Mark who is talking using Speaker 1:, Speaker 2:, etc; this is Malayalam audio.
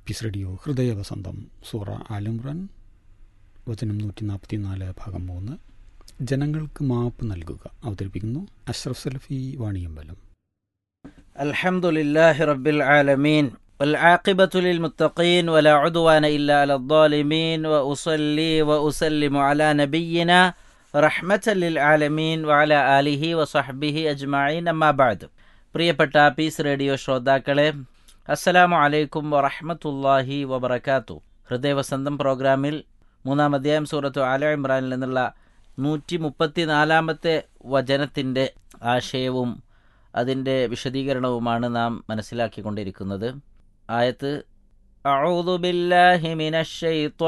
Speaker 1: പീസ് റേഡിയോ ഹൃദയവസന്തം സൂറ ആലിമ്രാൻ വചനം നൂറ്റി നാൽപ്പത്തി നാല് ഭാഗം മൂന്ന് ജനങ്ങൾക്ക് മാപ്പ് നൽകുക അവതരിപ്പിക്കുന്നു അഷ്റഫ് സലഫി വാണിയമ്പലം
Speaker 2: الحمد لله رب العالمين والعاقبة للمتقين ولا عدوان إلا على الظالمين وأصلي وأسلم على نبينا رحمة للعالمين وعلى آله وصحبه أجمعين أما بعد പ്രിയപ്പെട്ട പീസ് റേഡിയോ ശ്രോതാക്കളെ അസ്സലാമു അലൈക്കും വറഹ്മത്തുള്ളാഹി വബറകാത്തു ഹൃദയവസന്തം പ്രോഗ്രാമിൽ മൂന്നാം അധ്യായം സൂറത്തു ആല ഇമ്രാനിൽ നിന്നുള്ള നൂറ്റി മുപ്പത്തിനാലാമത്തെ വചനത്തിൻ്റെ ആശയവും അതിൻ്റെ വിശദീകരണവുമാണ് നാം മനസ്സിലാക്കിക്കൊണ്ടിരിക്കുന്നത് ആയത്ത് അഊദു ബില്ലാഹി മിനശ്ശൈത്വാ